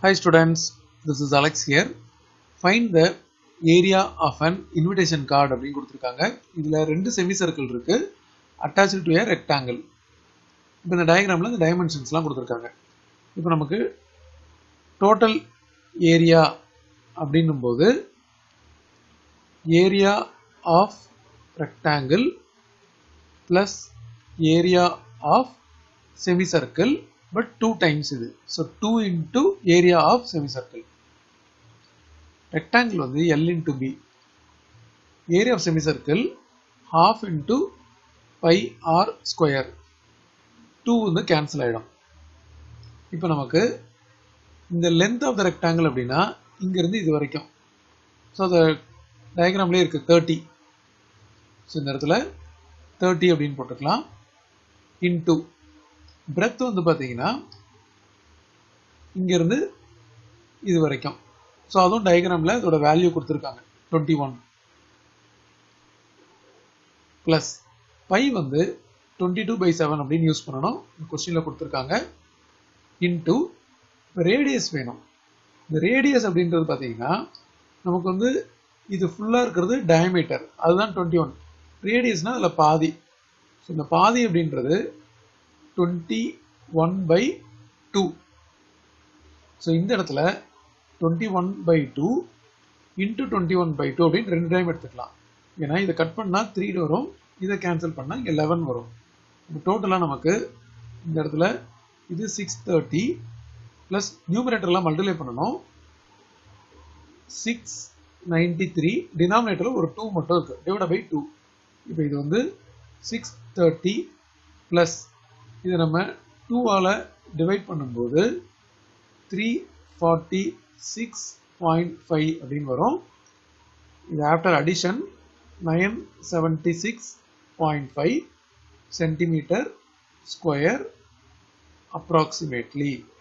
Hi students, this is Alex here. Find the area of an invitation card அப்படின்னு கொடுத்துருக்காங்க இதில் ரெண்டு semicircle இருக்கு attached to a rectangle இப்போ இந்த டயக்ராமில் இந்த டைமென்ஷன்ஸ்லாம் கொடுத்துருக்காங்க இப்போ நமக்கு டோட்டல் ஏரியா அப்படின்னும் போது area of rectangle plus area of semicircle but two times இது so two into area of semicircle rectangle வந்து l into b area of semicircle half into pi r square two வந்து cancel ஆகிடும் இப்போ நமக்கு இந்த length of the rectangle அப்படின்னா இங்கேருந்து இது வரைக்கும் ஸோ அந்த டயக்ராம்லேயே இருக்குது தேர்ட்டி ஸோ இந்த இடத்துல தேர்ட்டி அப்படின்னு போட்டுக்கலாம் இன்டூ பிரெத் வந்து பார்த்தீங்கன்னா இங்கேருந்து இது வரைக்கும் ஸோ அதுவும் டயக்ராமில் இதோட வேல்யூ கொடுத்துருக்காங்க டுவெண்ட்டி ஒன் ப்ளஸ் பை வந்து டுவெண்ட்டி டூ பை செவன் அப்படின்னு யூஸ் பண்ணணும் கொஸ்டினில் கொடுத்துருக்காங்க இன்டூ ரேடியஸ் வேணும் இந்த ரேடியஸ் அப்படின்றது பார்த்தீங்கன்னா நமக்கு வந்து இது ஃபுல்லாக இருக்கிறது டயமீட்டர் அதுதான் டுவெண்ட்டி ஒன் ரேடியஸ்னால் அதில் பாதி ஸோ இந்த பாதி அப்படின்றது twenty one by two so இந்த இடத்துல twenty one by two into twenty one by two அப்படின்னு ரெண்டு டைம் எடுத்துக்கலாம் ஏன்னா இதை கட் பண்ணால் த்ரீ வரும் இதை கேன்சல் பண்ணால் இங்கே லெவன் வரும் இப்போ டோட்டலாக நமக்கு இந்த இடத்துல இது சிக்ஸ் தேர்ட்டி ப்ளஸ் நியூமரேட்டர்லாம் மல்டிப்ளை பண்ணணும் சிக்ஸ் நைன்டி த்ரீ டினாமினேட்டரில் ஒரு டூ மட்டும் இருக்குது டிவைட் பை டூ இப்போ இது வந்து சிக்ஸ் தேர்ட்டி ப்ளஸ் இதை நம்ம டூவால் டிவைட் பண்ணும்போது three forty six point five அப்படின்னு வரும் இது after addition nine seventy six point five centimetre square approximately